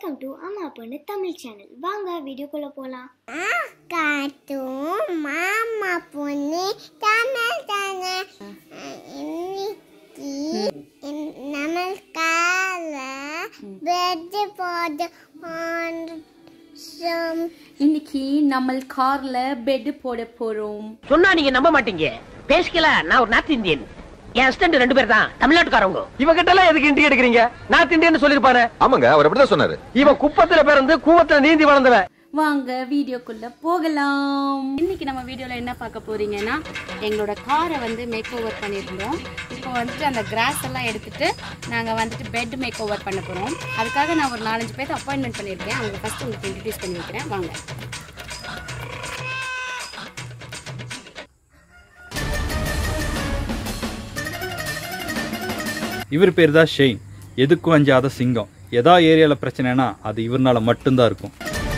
Welcome to அம்மா பொண்ணு Tamil channel வாங்க வீடியோக்குள்ள போலாம் காட்டும் மாமா பொண்ணு தமிழ் தானே இன்னைக்கு நமஸ்கார பெட் போது இன்னைக்கு நம்ம கார்ல பெட் போட போறோம் சொன்னா நீங்க நம்ப மாட்டீங்க பேசிக்கல நான் ஒரு நார்த் இந்தியன் என் அசிஸ்டன்ட் ரெண்டு பேர் தான் தமிழ்நாட்டுக்காரவங்க இவகிட்ட எல்லாம் எதுக்கு இன்ட்ரி எடுக்கிறீங்க நார்த் இந்தியன் சொல்லிருப்பாரு ஆமாங்க அவர் அப்படிதான் சொன்னாரு இவன் குப்பத்துல பிறந்து கூவத்துல நீந்தி வளர்ந்தவன் வாங்க வீடியோக்குள்ள போகலாம் இன்னைக்கு நம்ம வீடியோல என்ன பார்க்க போறீங்கன்னா எங்களோட காரை வந்து மேக் ஓவர் பண்ணியிருந்தோம் இப்போ வந்துட்டு அந்த கிராஸ் எல்லாம் எடுத்துட்டு நாங்க வந்துட்டு பெட் மேக் ஓவர் பண்ண போறோம் அதுக்காக நான் ஒரு நாலஞ்சு பேர்த்து அப்பாயின்மெண்ட் பண்ணியிருக்கேன் அவங்க ஃபர்ஸ்ட் உங்களுக்கு இன்ட்ரடியூஸ் பண்ணி வைக்கிறேன் வாங்க இவர் பேர் தான் ஷெயின் எதுக்கும் அஞ்சாத சிங்கம் எதா ஏரியாவில் பிரச்சனைனா அது இவர்னால மட்டும்தான் இருக்கும்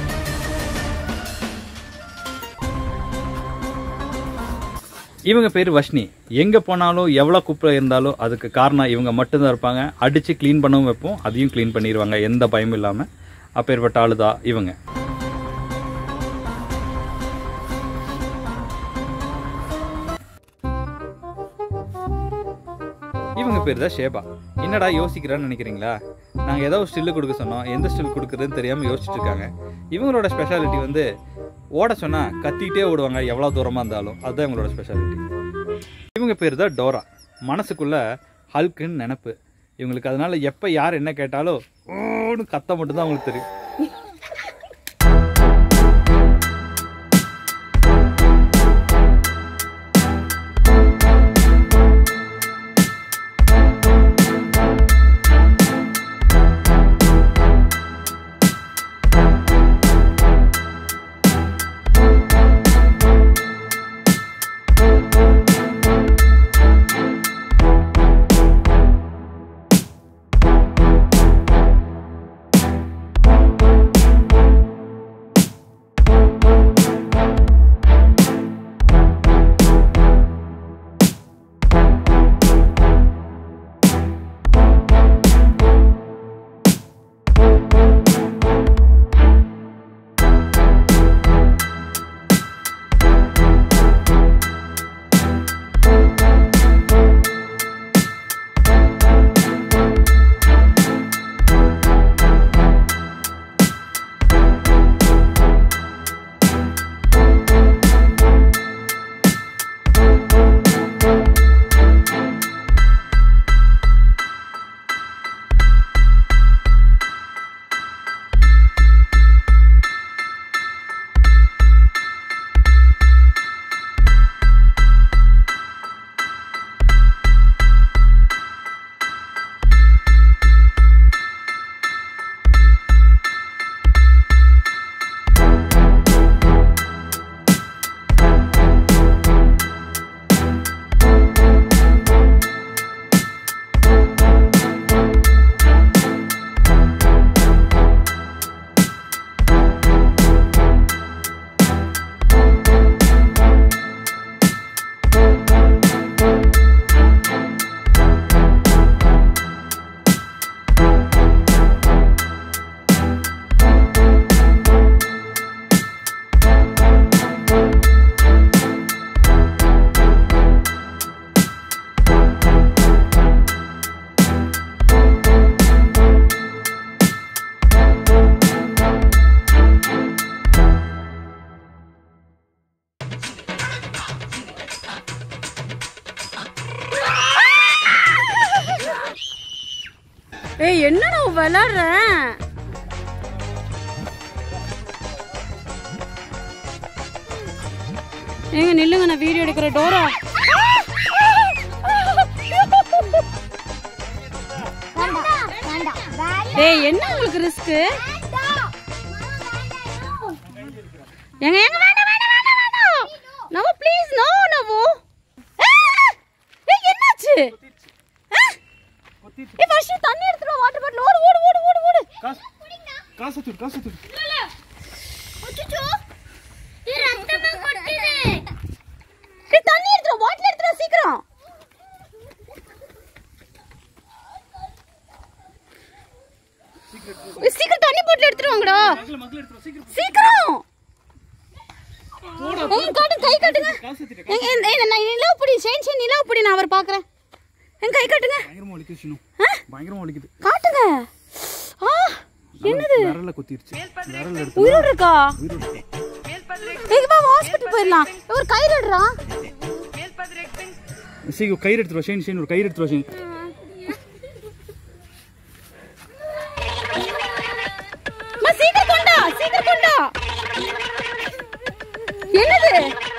இவங்க பேர் வஷ்ணி எங்க போனாலும் எவ்வளவு குப்பை இருந்தாலும் அதுக்கு காரணம் இவங்க மட்டும்தான் இருப்பாங்க அடிச்சு க்ளீன் பண்ணவும் வைப்போம் அதையும் க்ளீன் பண்ணிடுவாங்க எந்த பயமும் இல்லாம அப்பேற்பட்ட ஆளுதான் இவங்க இவங்க பேர் தான் ஷேபா என்னடா யோசிக்கிறான்னு நினைக்கிறீங்களா நாங்கள் ஏதோ ஒரு ஸ்டில்லு கொடுக்க சொன்னோம் எந்த ஸ்டில் கொடுக்குறதுன்னு தெரியாமல் யோசிச்சுட்டு இருக்காங்க இவங்களோட ஸ்பெஷாலிட்டி வந்து ஓட சொன்னால் கத்திக்கிட்டே ஓடுவாங்க எவ்வளோ தூரமாக இருந்தாலும் அதுதான் இவங்களோட ஸ்பெஷாலிட்டி இவங்க பேர் தான் டோரா மனசுக்குள்ள ஹல்க்குன்னு நினப்பு இவங்களுக்கு அதனால எப்போ யார் என்ன கேட்டாலும் ஓன்னு கத்த மட்டும்தான் அவங்களுக்கு தெரியும் ஏய் என்னடா விளாடுற ஏங்க நில்லுங்க நான் வீடியோ எடுக்கிற டோரா ஏய் என்ன உங்களுக்கு ரிஸ்க் ஏங்க ஏங்க வேண்டாம் வேண்டாம் வேண்டாம் வேண்டாம் நவோ ப்ளீஸ் நோ நவோ ஏய் என்னாச்சு ஆ? ஏய் வர்ஷி தண்ணி எடுத்துட்டு வா வாட்டர் பாட்டில் ஓடு ஓடு ஓடு ஓடு ஓடு காசு தூர் காசு தூர் ஏய் தண்ணி எடுத்துட்டு வா பாட்டில் எடுத்துட்டு வா சீக்கிரம் ஏய், சீக்கிரம் தண்ணி போட்டு ஹாஸ்பிட்டல் எடுத்துட்டு வாங்கடா சீக்கிரம் எங்க காட்டுங்க கை காட்டுங்க எங்க இந்த- இந்த நான் நிலவு பிடி செயின் செயின் நிலவு பிடி நான் அவர் பார்க்குறேன் எங்க கை காட்டுங்க பயங்கரமா வலிக்குது சினு பயங்கரமா வலிக்குது காட்டுங்க ஆ என்னது விரல்ல குத்திருச்சு விரல் எடுத்து உயிரோடு இருக்கா உயிரோட இருக்கு. எங்க பா ஹாஸ்பிட்டல் போயிடலாம் ஒரு கயிறு எடுறான் சீக்கிரம் கயிறு எடுத்துருவா ஷேன் ஷேன் ஒரு கயிறு எடுத்துருவா ஷேன் அம்மா, சீக்கிரம் கொண்டா சீக்கிரம் கொண்டா என்னது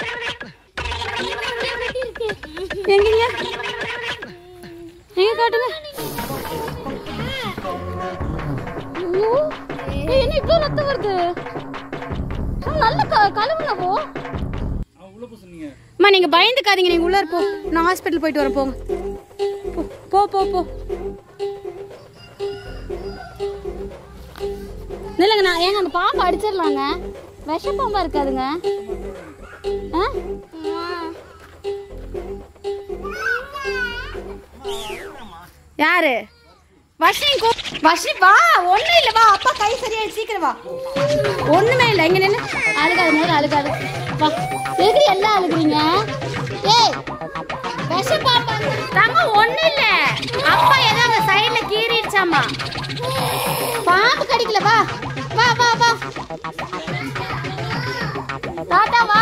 எங்கங்க எங்க காட்டுங்க ஐயோ, ஏய், என்ன இவ்வளோ ரத்தம் வருது ஆ, நல்ல க- கழுவுனவோ அம்மா நீங்க பயந்துக்காதீங்க நீங்க உள்ள போ நான் ஹாஸ்பிட்டல் போயிட்டு வரேன் போங்க போ, போ போ போ இல்லைங்க நான் ஏங்க அந்த பாம்பை அடிச்சிடலாங்க விஷ பாம்பா இருக்காதுங்க ஆ? யாரு வஷினி கோ வஷினி வா ஒண்ணும் இல்ல வா அப்பா கை சரியாயிடுச்சு சீக்கிரம் வா ஒண்ணுமே இல்ல இங்க நின்னு அழுகாது முதல்ல அழுகாது வா எதுக்கு எல்லாம் அழுகுறீங்க ஏய் விஷ பாம்பா தங்க ஒண்ணும் இல்ல அப்பா ஏதோ அங்க சைடுல கீறிடுச்சாமா பாம்பு கடிக்கல வா வா வா வா தாத்தா வா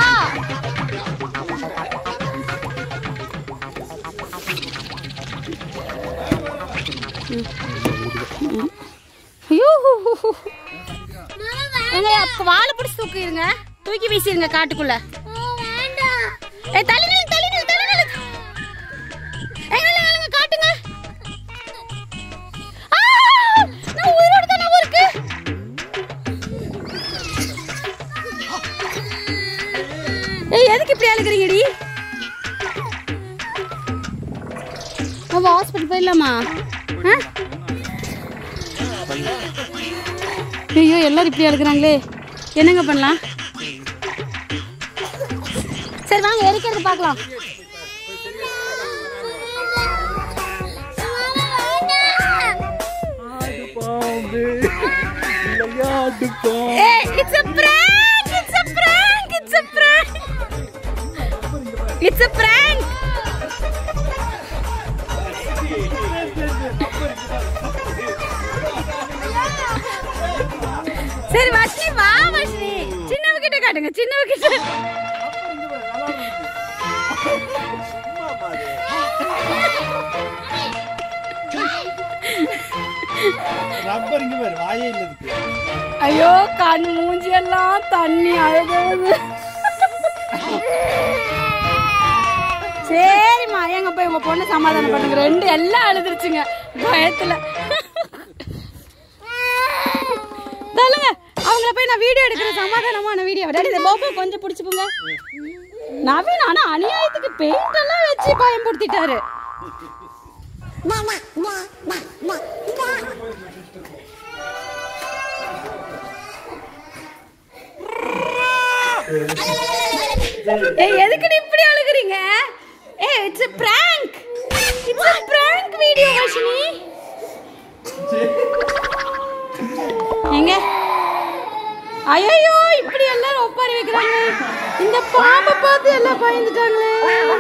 ஐயோ எங்க வாழை பிடிச்சி தூக்கிடுங்க தூக்கி வீசிடுங்க காட்டுக்குள்ள ஏய் தள்ளி நில்லு தள்ளி நில்லு தள்ளி நில்லு எங்க நில்லுங்க காட்டுங்க ஆ! நான் உயிரோட தானே இருக்கு ஏய் எதுக்கு இப்படி அழுகுறீங்கடி நம்ம ஹாஸ்பிட்டல் போயிடலாமா ஆ? ஐயோ எல்லாரும் இப்படி அழுகுறாங்களே என்னங்க பண்ணலாம் சரி வாங்க எரிக்கிறது பார்க்கலாம் Hey, it's a prank! It's a prank! It's a prank! It's a prank! சரி வஷ்ணி வா வஷ்ணி சின்னவ கிட்ட காட்டுங்க சின்னவ கிட்ட ரப்பர் இங்க பாரு வாயே இல்ல இதுக்கு ஐயோ கண் மூஞ்சி எல்லாம் தண்ணி அழுகுது சரிம்மா எங்க போய் உங்க பொண்ணு சமாதானம் பண்ணுங்க ரெண்டு எல்லாம் அழுதுருச்சுங்க பயத்துல தள்ளுங்க அவங்கள போய் நான் வீடியோ எடுக்கிறேன் சமாதானமான வீடியோ டாடி இந்த பாபா கொஞ்சம் பிடிச்சிப்புங்க நவீன் ஆனா அநியாயத்துக்கு பெயிண்ட் எல்லாம் வச்சு பயன்படுத்திட்டாரு ஏய் எதுக்கு இப்படி அழுகுறீங்க ஏய் it's a prank it's a prank video Varshini எங்க ஐயோ இப்படி எல்லாரும் ஒப்பாரி வைக்கிறாங்க இந்த பாம்பை பார்த்து எல்லாம் பயந்துட்டாங்களே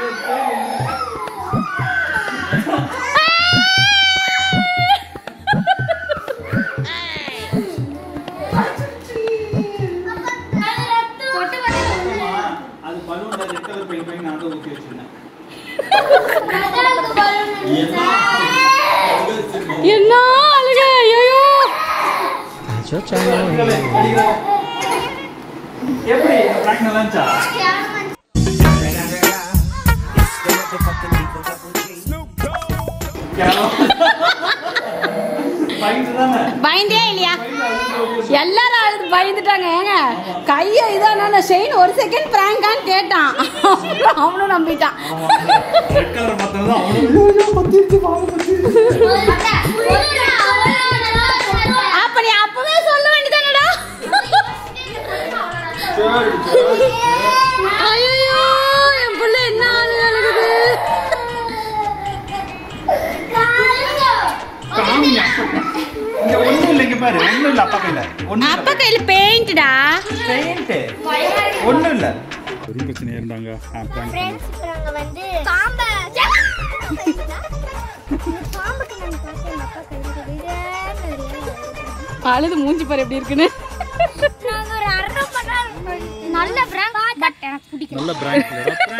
அது பலூன் ரெட் கலர் பெயிண்ட் பண்ணி நான் தான் ஊத்தி வச்சிருந்தேன் என்ன அழுக ஐயோ எப்படி பிராங்க் நல்லா இருந்துச்சா பயந்து தானே பயந்தே இல்லையா எல்லாரும் அழுது பயந்துட்டாங்க ஏங்க கையை இதான செயின் ஒரு செகண்ட் பிராங்கான்னு கேட்டான் அப்புறம் அவனும் நம்பிட்டான் ரெட் கலர் மத்தது அவனும் பத்திருச்சு பாவம் பத்திருச்சு அப்ப நீ அப்பவே சொல்ல வேண்டியதானடா ஐயோ என் புள்ள என்ன ஆளு அழுகுது காமியா இங்க ஒண்ணும் இல்லைங்க பாரு ஒண்ணும் இல்ல அப்பா கையில ஒண்ணும் அப்பா கையில பெயிண்ட்டா பெயிண்ட் ஒண்ணும் இல்ல பெரிய பிரச்சனையா இருந்தாங்க ஃப்ரெண்ட்ஸ் இப்போ நாங்கள் வந்து பாம்பை பாம்புக்கு நான் பார்த்தேன் எங்கள் அப்பா கையில் அழுது மூஞ்சி பாரு எப்படி இருக்குன்னு நாங்கள் ஒரு அரை மணி நேரம் நல்ல ஃப்ராங்க் பட் எனக்கு பிடிக்கல நல்ல பிராண்ட்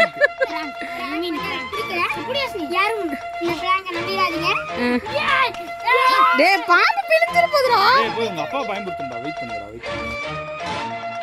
யாரும் இந்த ஃப்ராங்கை நம்பிடாதீங்க டேய் பாம்பு பிடிச்சிரு போதுடா போய் உங்க அப்பா பயன்படுத்துண்டா வெயிட் பண்ணுடா வெயிட் பண்ணு